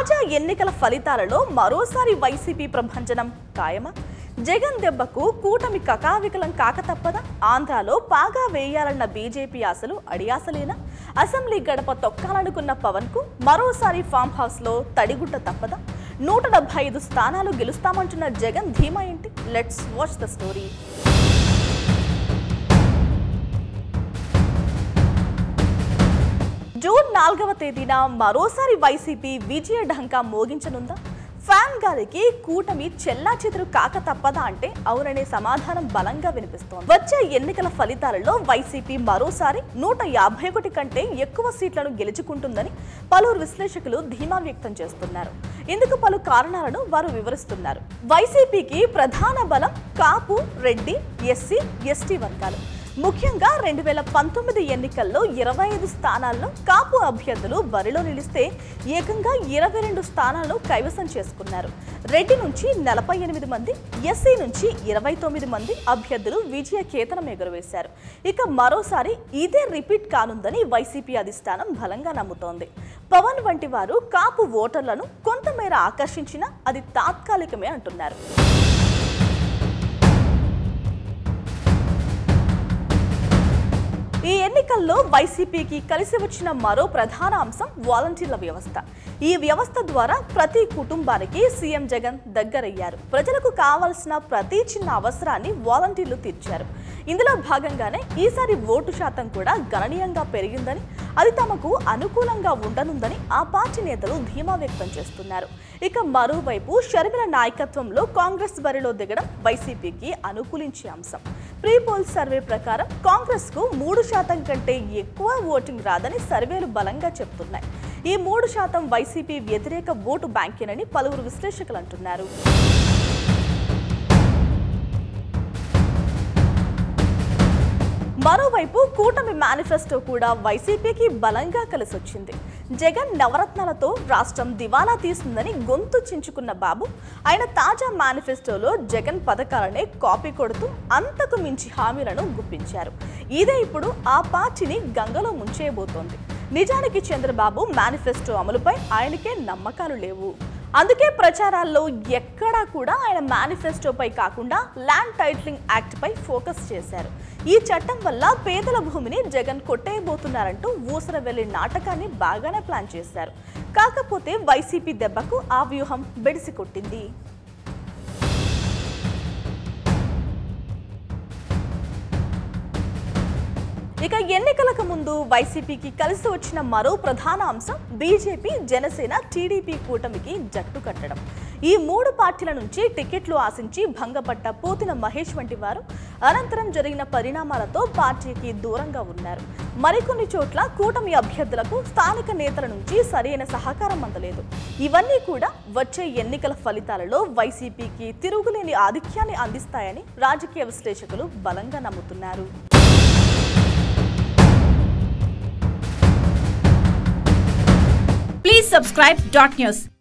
తాజా ఎన్నికల ఫలితాలలో మరోసారి వైసీపీ ప్రభంజనం ఖాయమా జగన్ దెబ్బకు కూటమి కకావికలం కాక తప్పదా ఆంధ్రాలో పాగా వేయాలన్న బీజేపీ ఆశలు అడియాసలేనా అసెంబ్లీ గడప తొక్కాలనుకున్న పవన్ కు మరోసారి ఫామ్ హౌస్ లో తడిగుడ్డ తప్పదా నూట డెబ్బై ఐదు స్థానాలు గెలుస్తామంటున్న జగన్ ధీమా ఏంటి let's watch the story June నాలుగవ తేదీన మరోసారి వైసీపీ విజయ ఢంకా మోగించనుందా ఫ్యాన్ గారికి కూటమి చెల్లా చెదురు కాక తప్పదా అంటే అవుననే సమాధానం బలంగా వినిపిస్తోంది వచ్చే ఎన్నికల ఫలితాలలో వైసీపీ మరోసారి నూట యాభై ఒకటి కంటే ఎక్కువ సీట్లను గెలుచుకుంటుందని పలువురు విశ్లేషకులు ధీమా వ్యక్తం చేస్తున్నారు ఇందుకు పలు కారణాలను వారు వివరిస్తున్నారు వైసీపీకి ప్రధాన బలం కాపు రెడ్డి ఎస్సీ ఎస్టీ వర్గాలు ముఖ్యంగా రెండు వేల పంతొమ్మిది ఎన్నికల్లో ఇరవై ఐదు స్థానాల్లో కాపు అభ్యర్థులు బరిలో నిలిస్తే ఏకంగా ఇరవై రెండు స్థానాలను కైవసం చేసుకున్నారు రెడ్డి నుంచి నలభై ఎనిమిది మంది ఎస్సీ నుంచి ఇరవై తొమ్మిది మంది అభ్యర్థులు విజయ కేతనం ఎగురవేశారు ఇక మరోసారి ఇదే రిపీట్ కానుందని వైసీపీ అధిష్టానం బలంగా నమ్ముతోంది పవన్ వంటి వారు కాపు ఓటర్లను కొంతమేర ఆకర్షించినా అది తాత్కాలికమే అంటున్నారు ఈ ఎన్నికల్లో వైసీపీకి కలిసి వచ్చిన మరో ప్రధాన అంశం వాలంటీర్ల వ్యవస్థ ఈ వ్యవస్థ ద్వారా ప్రతి కుటుంబానికి సీఎం జగన్ దగ్గరయ్యారు ప్రజలకు కావాల్సిన ప్రతి చిన్న అవసరాన్ని వాలంటీర్లు తీర్చారు ఇందులో భాగంగానే ఈసారి ఓటు శాతం కూడా గణనీయంగా పెరిగిందని అది తమకు అనుకూలంగా ఉండనుందని ఆ పార్టీ నేతలు ధీమా వ్యక్తం చేస్తున్నారు ఇక మరోవైపు షర్మిల నాయకత్వంలో కాంగ్రెస్ బరిలో దిగడం వైసీపీకి అనుకూలించే అంశం ప్రీ పోల్ సర్వే ప్రకారం కాంగ్రెస్ కు మూడు శాతం కంటే ఎక్కువ ఓటింగ్ రాదని సర్వేలు బలంగా చెప్తున్నాయి ఈ మూడు శాతం వైసీపీ వ్యతిరేక ఓటు బ్యాంకేనని పలువురు విశ్లేషకులు అంటున్నారు మరోవైపు కూటమి మేనిఫెస్టో కూడా వైసీపీకి బలంగా కలిసొచ్చింది జగన్ నవరత్నాలతో రాష్ట్రం దివాలా తీస్తుందని గొంతు చించుకున్న బాబు ఆయన తాజా మేనిఫెస్టోలో జగన్ పథకాలనే కాపీ కొడుతూ అంతకు మించి హామీలను గుప్పించారు ఇదే ఇప్పుడు ఆ పార్టీని గంగలో ముంచేయబోతోంది నిజానికి చంద్రబాబు మేనిఫెస్టో అమలుపై ఆయనకే నమ్మకాలు లేవు అందుకే ప్రచారాల్లో ఎక్కడా కూడా ఆయన మేనిఫెస్టోపై కాకుండా ల్యాండ్ టైటిలింగ్ యాక్ట్ పై ఫోకస్ చేశారు ఈ చట్టం వల్ల పేదల భూమిని జగన్ కొట్టేయబోతున్నారంటూ ఊసర వెళ్లి నాటకాన్ని బాగానే ప్లాన్ చేశారు కాకపోతే వైసీపీ దెబ్బకు ఆ వ్యూహం బెడిసి కొట్టింది ఇక ఎన్నికలకు ముందు వైసీపీకి కలిసి వచ్చిన మరో ప్రధాన అంశం బీజేపీ జనసేన టీడీపీ కూటమికి జట్టు కట్టడం ఈ మూడు పార్టీల నుంచి టికెట్లు ఆశించి భంగపడ్డ పోతిన మహేష్ వంటి వారు అనంతరం జరిగిన పరిణామాలతో పార్టీకి దూరంగా ఉన్నారు మరికొన్ని చోట్ల కూటమి అభ్యర్థులకు స్థానిక నేతల నుంచి సరైన సహకారం అందలేదు ఇవన్నీ కూడా వచ్చే ఎన్నికల ఫలితాలలో వైసీపీకి తిరుగులేని ఆధిక్యాన్ని అందిస్తాయని రాజకీయ విశ్లేషకులు బలంగా నమ్ముతున్నారు Please subscribe dot news